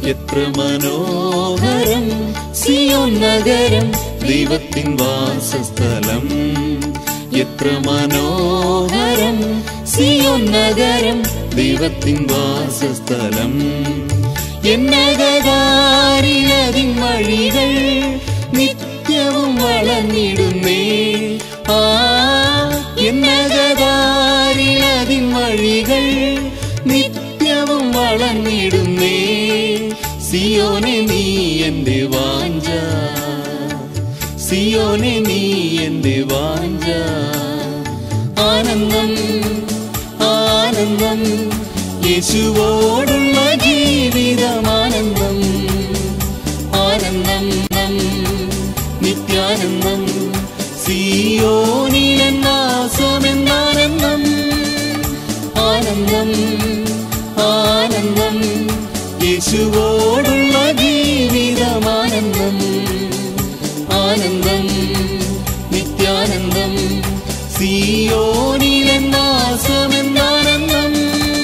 എത്ര മനോഹരം സിയോൻ നഗരം ദൈവത്തിൻ വാസസ്ഥലം എത്ര മനോഹരം സിയോൻ നഗരം ദൈവത്തിൻ വാസസ്ഥലം എന്നകകാരിലതിൻ വഴികൾ നിത്യവും വളർന്നിടുന്നേ ആ എന്നകകാരിലതിൻ വഴികൾ നിത്യവും വളർന്നിടുന്നേ സിയോനെ നീ എന്റെ വാഞ്ച സിയോനെ നീ എന്റെ വാഞ്ച ആനന്ദം ആനന്ദം യേശുവോടുള്ള ജീവിതമാനന്ദം ആനന്ദം നിത്യാനന്ദം സിയോനിലെന്നാസമെന്നാനന്ദം ആനന്ദം ആനന്ദം യേശുവോടുള്ള ജീവിതമാനന്ദം ആനന്ദം നിത്യാനന്ദം സിയോനിലെന്നാസമെന്നാനന്ദം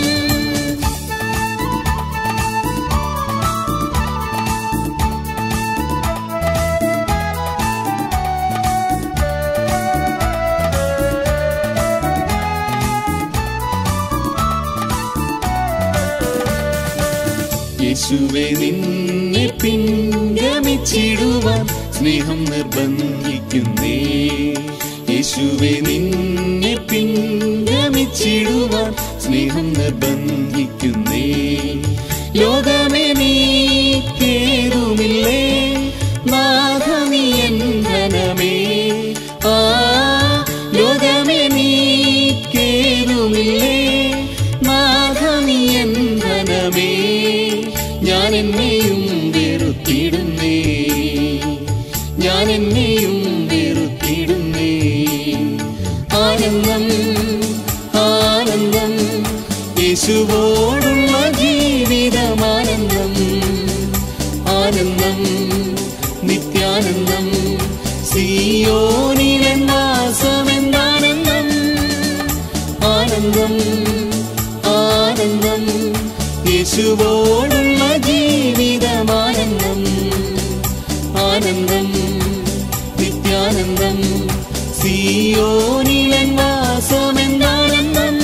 യേശുവെ നിന്നെ പിൻഗമിച്ചിടുവാൻ സ്നേഹം നിർബന്ധിക്കുന്നേ യേശുവെ നിന്നെ പിൻഗമിച്ചിടുവാൻ സ്നേഹം നിർബന്ധിക്കുന്നേ ലോകമേ നീ കേറുമില്ലേ നാഥ നീ എൻ ധനമേ ആ ലോകമേ നീ കേറുമില്ലേ നാഥ നീ എൻ ധനമേ ഞാൻ എന്നെയും വെറുത്തിടുന്നേ ഞാൻ എന്നെയും വെറുത്തിടുന്നേ ആനന്ദം ആനന്ദം യേശുവോടുള്ള ജീവിതമാനന്ദം ആനന്ദം നിത്യാനന്ദം സിയോനിലെന്നാസമെന്നാനന്ദം ആനന്ദം ആനന്ദം യേശുവോടുള്ള ജീവിതമാനന്ദം ആനന്ദം നിത്യാനന്ദം സിയോനിലെന്നാസമെന്നാനന്ദം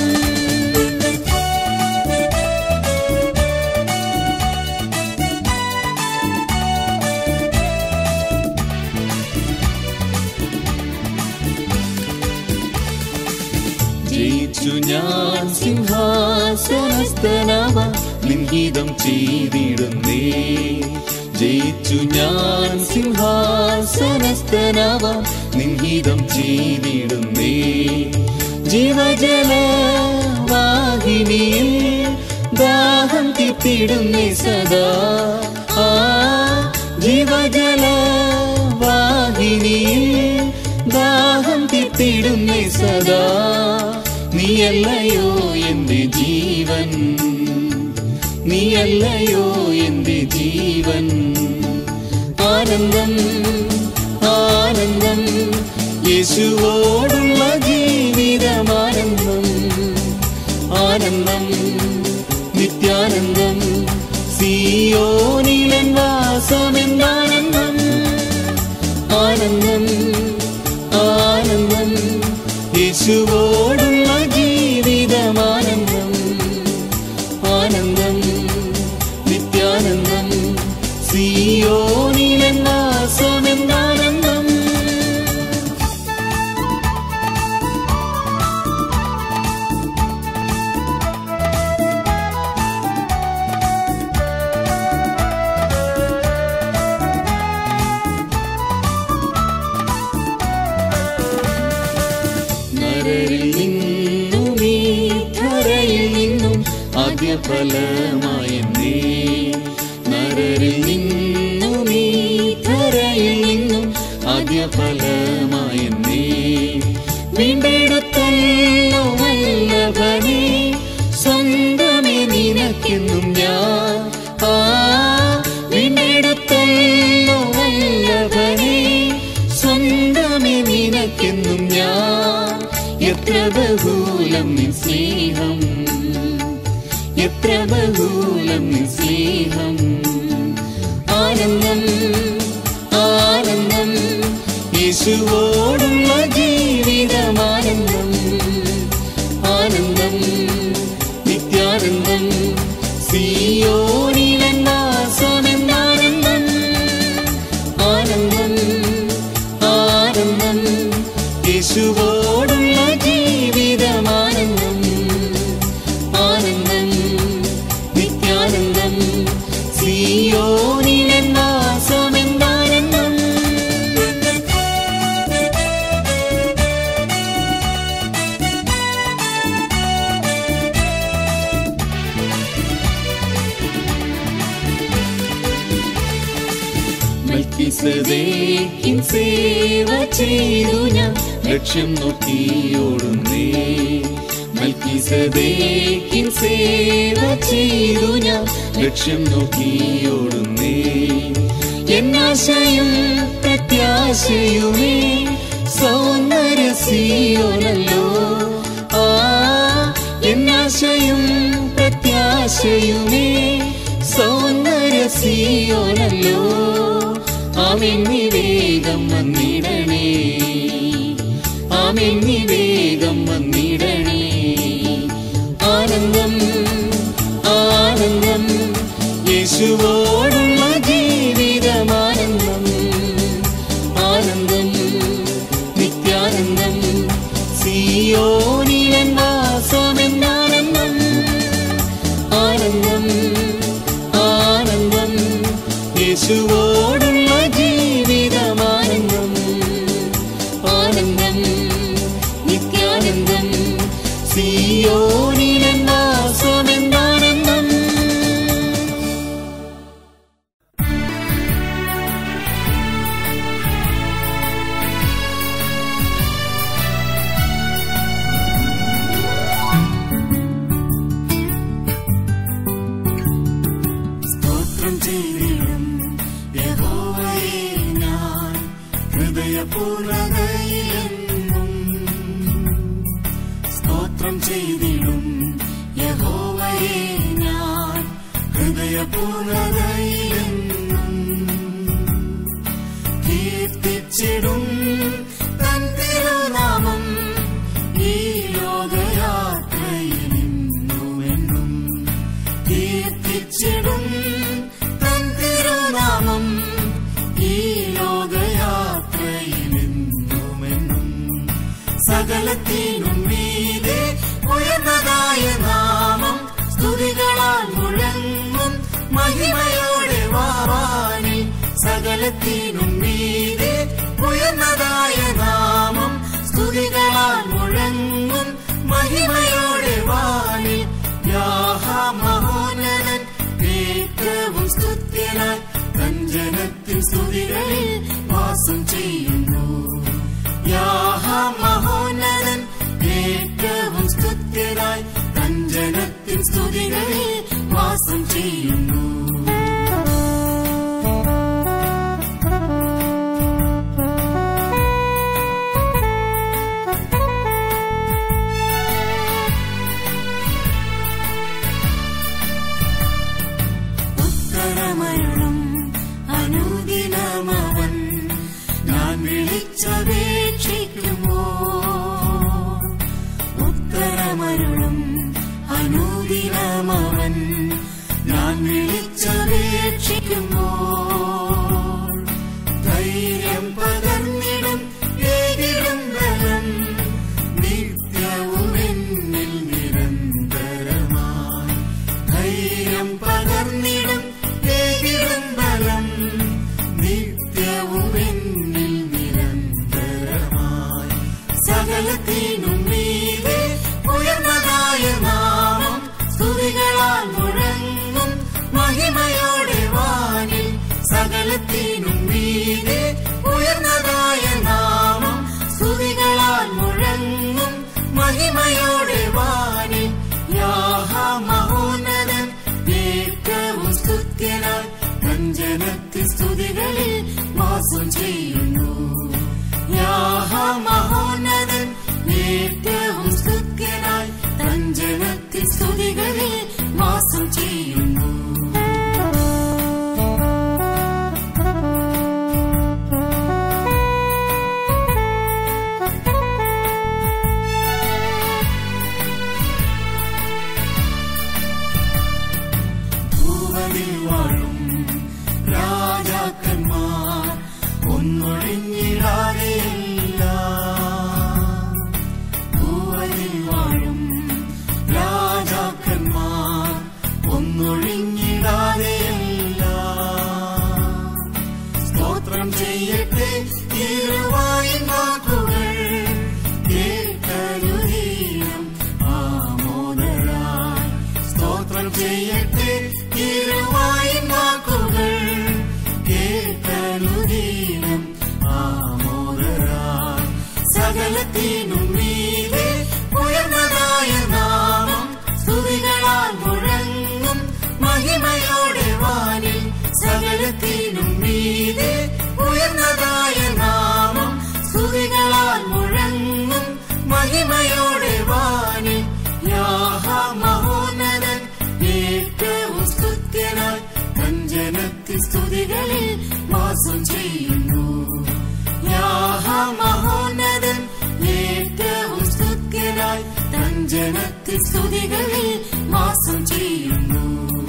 ജയിച്ചു ഞാൻ സിംഹാസനസ്ഥനാവ നിൻഹിതം ചെയ്തിടുന്നേ ജയിച്ചു ഞാൻ സിംഹാസനസ്ഥനാവ നിൻഹിതം ചെയ്തിടുന്നേ ജീവജല വാഹിനിയിൽ ദാഹം തീർത്തിടുന്നേ സദാ ആ ജീവജല വാഹിനിയിൽ ദാഹം തീർത്തിടുന്നേ സദാ നീയല്ലയോ എന്റെ ജീവൻ നീയല്ലയോ എന്റെ ജീവൻ ആനന്ദം ആനന്ദം യേശുവോടുള്ള ജീവിതമാനന്ദം ആനന്ദം നിത്യാനന്ദം സിയോനിലൻ വാസമെന്നാനന്ദം ആനന്ദം ആനന്ദം യേശുവോടുള്ള ജീവിതമാനന്ദം ആനന്ദം നിത്യാനന്ദം സിയോനിലെന്നാസമെന്നാനന്ദം നരരിൽ നിന്നും ഈ ധരയിൽ നിന്നും ആദ്യ ഫലമായെന്നേ നരരിൽ നിന്നും ഈ ധരയിൽ നിന്നും ആദ്യ ഫലമായെന്നേ വീണ്ടെടുത്തല്ലോ വല്ലഭനെ സ്വന്തമേ നിനക്കെന്നും ഞാൻ ആ വീണ്ടെടുത്തല്ലോ വല്ലഭനെ സ്വന്തമേ നിനക്കെന്നും ഞാൻ എത്ര ബഹൂലം നിൻ സ്നേഹം എത്ര ബഹൂലം നിൻ സ്നേഹം ആനന്ദം ആനന്ദം യേശുവോടുള്ള ജീവിതമാനന്ദം ആനന്ദം നിത്യാനന്ദം സിയോനിലെന്നാസമെന്നാനന്ദം ആനന്ദം ആനന്ദം യേശുവോടുള്ള ജീവിതമാനന്ദം ആനന്ദം നിത്യാനന്ദം സിയോനിലെന്നാസമെന്നാനന്ദം മൽക്കിസദേക്കിൻ സേവ ചെയ്തു ഞാൻ ലക്ഷ്യം നോക്കിയോടുന്നേ മൽക്കിസദേക്കിൻ സേവ ചെയ്തു ഞാൻ ലക്ഷ്യം നോക്കിയോടുന്നേ എന്നാശയും പ്രത്യാശയുമേ സൗന്ദര്യസിയോനല്ലോ ആ എന്നാശയും പ്രത്യാശയുമേ സൗന്ദര്യസിയോനല്ലോ ആമെന്നി വേഗം വന്നിടണേ ആമെന്നി വേഗം വന്നിടണേ ആനന്ദം ആനന്ദം യേശുവോടുള്ള ജീവിതമാനന്ദം ആനന്ദം നിത്യാനന്ദം സിയോനിലൻ വാസമെന്നാനന്ദം ആനന്ദം ആനന്ദം യേശുവോടുള്ള ജീവിതമാനന്ദം ആനന്ദം നിത്യാനന്ദം സിയോനിലൻ വാസമെന്നാനന്ദം സ്തോത്രം ചെയ്തിടും യഹോവയെ ഞാൻ ഹൃദയപൂർണതയിലെന്നും സ്തോത്രം ചെയ്തിടും യഹോവയെ ഞാൻ ഹൃദയപൂർണതയിലെന്നും കീർത്തിച്ചിടും തൻ തിരുനാമം ഈ ലോകയാത്രയിലെന്നുമെന്നും കീർത്തിച്ചിടും തൻ തിരുനാമം ഈ ലോകയാത്രയിലെന്നുമെന്നും സകലത്തിനും മീതെ ഉയർന്നതായ നാമം സ്തുതികളാൽ മുഴങ്ങും മഹിമയോടെ വാവാനിൽ സകലത്തിനും മീതെ ഉയർന്നതായ നാമം സ്തുതികളാൽ മുഴങ്ങും മഹിമയോടെ വാനിൽ യാഹ മഹോന്നതൻ ഏറ്റവും സ്തുത്യനായി കഞ്ചനത്തിൽ സ്തുതികളിൽ വാസം ചെയ്യുന്നു യാഹ മഹോന്നതൻ ഏറ്റവും സ്തുത്യനായി കഞ്ചനത്തിൽ സ്തുതികളിൽ വാസം ചെയ്യുന്നു ഉത്തരമരുളും അനുദിനമവൻ ഞാൻ വിളിച്ചപേക്ഷിക്കുമോ ഉത്തരമരുളും അനുദിനമവൻ ഞാൻ വിളിച്ചപേക്ഷിക്കുമോ ധൈര്യം പകർന്നിടും ഏകിടും ബലം നിത്യവും എന്നിൽ നിരന്തരമായി ധൈര്യം പകർന്നിടും ഏകിടും ബലം നിത്യവും എന്നിൽ നിരന്തരമായി സകലത്തിനും മീതെ ഉയർന്നതായ നാമം സ്തുതികളാൽ മുഴങ്ങും മഹിമയോടെ വാനിൽ സകലത്തിനും മീതെ ഉയർന്നതായ നാമം സ്തുതികളാൽ മുഴങ്ങും മഹിമയോടെ വാനിൽ യാഹ മഹോന്നതൻ ഏറ്റവും സ്തുത്യനായി കഞ്ചനത്തിൽ സ്തുതികളിൽ വാസം ചെയ്യുന്നു യാഹ മഹോന്നതൻ ഏറ്റവും സ്തുത്യനായി കഞ്ചനത്തിൽ സ്തുതികളിൽ വാസം ചെയ്യുന്നു ചെയ്യട്ടെ തിരുവായിൻ വാക്കുകൾ കേട്ടനുദീനം ആമോദരാൽ സകലത്തിനും മീതെ ഉയർന്നതായ നാമം സ്തുതികളാൽ മുഴങ്ങും മഹിമയോടെ വാനിൽ സകലത്തിനും മീതെ ഉയർന്നതായ നാമം സ്തുതികളാൽ മുഴങ്ങും മഹിമയോടെ വാനിൽ യാഹ മഹോന്നതൻ ഏറ്റവും സ്തുത്യനായി കഞ്ചനത്തി സ്തുതികളിൽ വാസം ചെയ്യുന്നു യാഹ മഹോന്നതൻ ഏറ്റവും സ്തുത്യനായി കഞ്ചനത്തി സ്തുതികളിൽ വാസം ചെയ്യുന്നു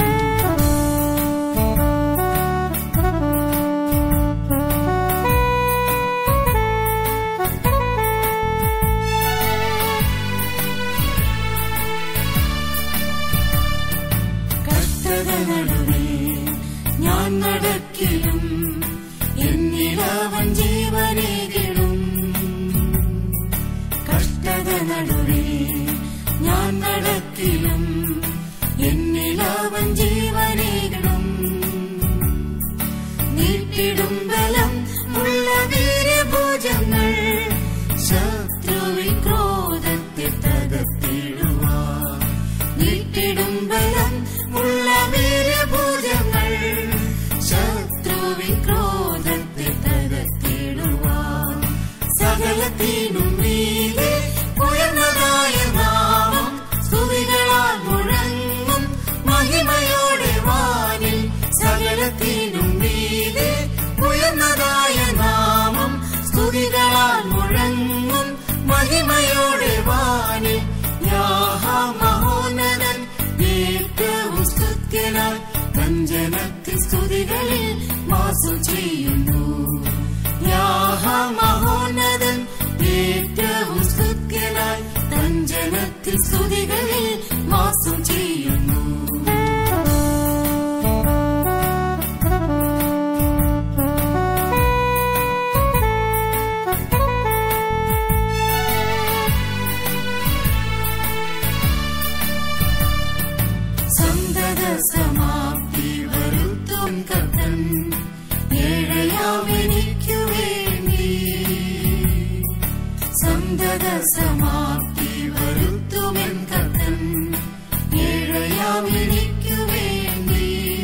കഷ്ടത നടുവേ ഞാൻ നടക്കിലും എന്നിലവൻ ജീവനേകിടും കഷ്ടത നടുവേ ഞാൻ നടക്കിലും എന്നിലവൻ ജീവനേകിടും നീട്ടിടും ബലം ഉള്ള വീരഭോജങ്ങൾ ശത്രുവിൻ ക്രോധത്തെ തകർത്തിടുവാൻ നീട്ടിടും ബലം ഉള്ള വീരഭോജങ്ങൾ ശത്രുവിൻ ക്രോധത്തെ തകർത്തിടുവാൻ സകലത്തിനും മീതെ ഉയർന്നതായ നാമം സ്തുതികളാൽ മുഴങ്ങും മഹിമയോടെ വാനിൽ സകലത്തിനും മീതെ ഉയർന്നതായ നാമം സ്തുതികളാൽ മുഴങ്ങും മഹിമയോടെ വാനിൽ യാഹ മഹോന്നതൻ ഏറ്റവും സ്തുത്യനായി കഞ്ചനത്തി സ്തുതികളിൽ വാസം ചെയ്യുന്നു യാഹ മഹോന്നതൻ ഏറ്റവും സ്തുത്യനായി കഞ്ചനത്തി സ്തുതികളിൽ വാസം ചെയ്യുന്നു സന്തത സമാപ്തി വരുത്തും കത്തൻ ഏഴയാവെനിക്കു വേണ്ടി സന്തത സമാപ്തി വരുത്തുമെൻ കത്തൻ ഏഴയാവെനിക്കു വേണ്ടി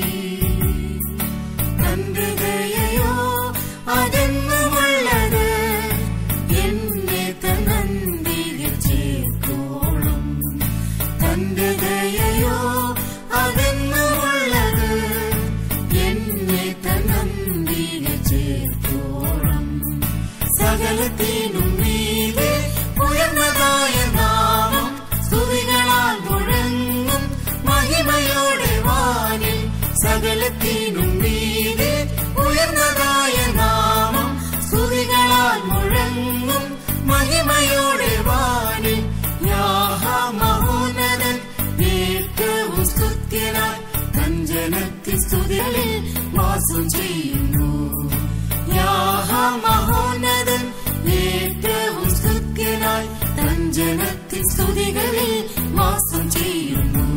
തന്റെ ദയയോ അതെന്നുമുള്ളത് എന്നെ തന്നന്തിരിൽ ചേർക്കോളും തന്റെ ദയയോ അതെന്നുമുള്ളത് എന്നെ തന്നന്തിരിൽ ചേർക്കോളം സകലത്തിനും മീതെ ഉയർന്നതായ നാമം സ്തുതികളാൽ മുഴങ്ങും മഹിമയോടെ വാനിൽ സകലത്തിനും മീതെ ഉയർന്നതായ നാമം സ്തുതികളാൽ മുഴങ്ങും മഹിമയോടെ വാനിൽ യാഹ മഹോന്നതൻ ഏറ്റവും സ്തുത്യനായി കഞ്ചനത്തി സ്തുതികളിൽ വാസം ചെയ്യുന്നു യാഹ മഹോന്നതൻ ഏറ്റവും സ്തുത്യനായി കഞ്ചനത്തി സ്തുതികളിൽ വാസം ചെയ്യുന്നു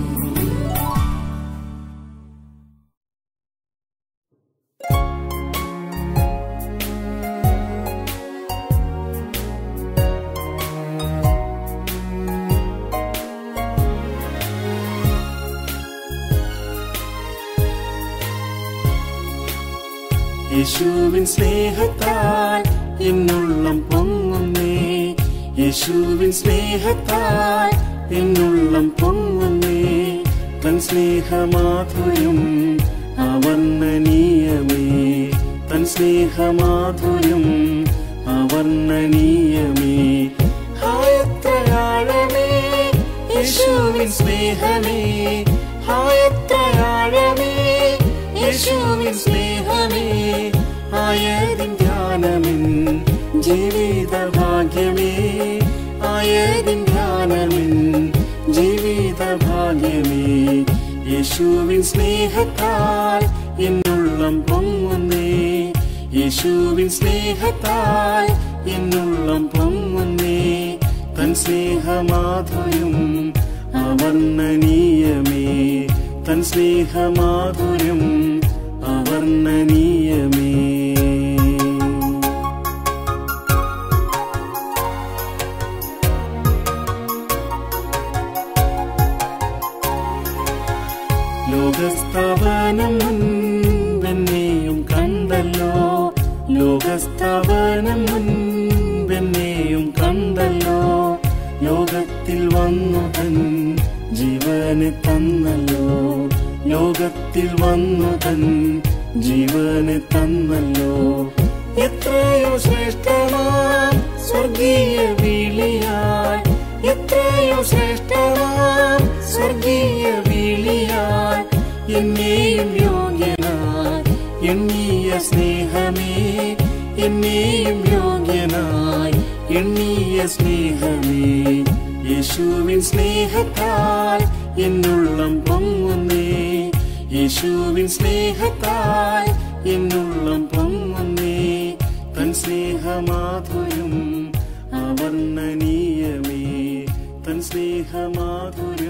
യേശുവിൻ സ്നേഹത്താൽ എന്നുള്ളം പൊങ്ങുന്നേ യേശുവിൻ സ്നേഹത്താൽ എന്നുള്ളം പൊങ്ങുന്നേ തൻ സ്നേഹമാധുര്യം അവർണ്ണനീയമേ തൻ സ്നേഹമാധുര്യം അവർണ്ണനീയമേ ഹായത്രയാഴമേ യേശുവിൻ സ്നേഹമേ ഹായത്രയാഴമേ യേശുവിൻ സ്നേഹമേ ആയതിൻ ധ്യാനമിൻ ജീവിത ഭാഗ്യമേ ആയതിൻ ധ്യാനമിൻ ജീവിത ഭാഗ്യമേ യേശുവിൻ സ്നേഹത്താൽ എന്നുള്ളം പൊങ്ങുന്നേ യേശുവിൻ സ്നേഹത്താൽ എന്നുള്ളം പൊങ്ങുന്നേ തൻ സ്നേഹമാധുര്യം അവർണ്ണനീയമേ തൻ സ്നേഹമാധുര്യം അവർണ്ണനീയമേ ലോകസ്ഥാപനം മുൻപെന്നെയും കണ്ടല്ലോ ലോകസ്ഥാപനം മുൻപെന്നെയും കണ്ടല്ലോ ലോകത്തിൽ വന്നു തൻ ജീവനെ തന്നല്ലോ ലോകത്തിൽ വന്നു തൻ ജീവനെ തന്നല്ലോ എത്രയോ ശ്രേഷ്ഠമാം സ്വർഗീയ വിളിയായി എത്രയോ ശ്രേഷ്ഠമാം സ്വർഗീയ വിളിയായി എന്നെയും യോഗ്യനായി എണ്ണീയ സ്നേഹമേ എന്നെയും യോഗ്യനായി എണ്ണീയ സ്നേഹമേ യേശുവിൻ സ്നേഹത്താൽ എന്നുള്ളം പൊങ്ങുന്നേ യേശുവിൻ സ്നേഹത്താൽ എന്നുള്ളം പൊങ്ങുന്നേ തൻ സ്നേഹമാധുര്യം അവർണ്ണനീയമേ തൻ സ്നേഹമാധുര്യം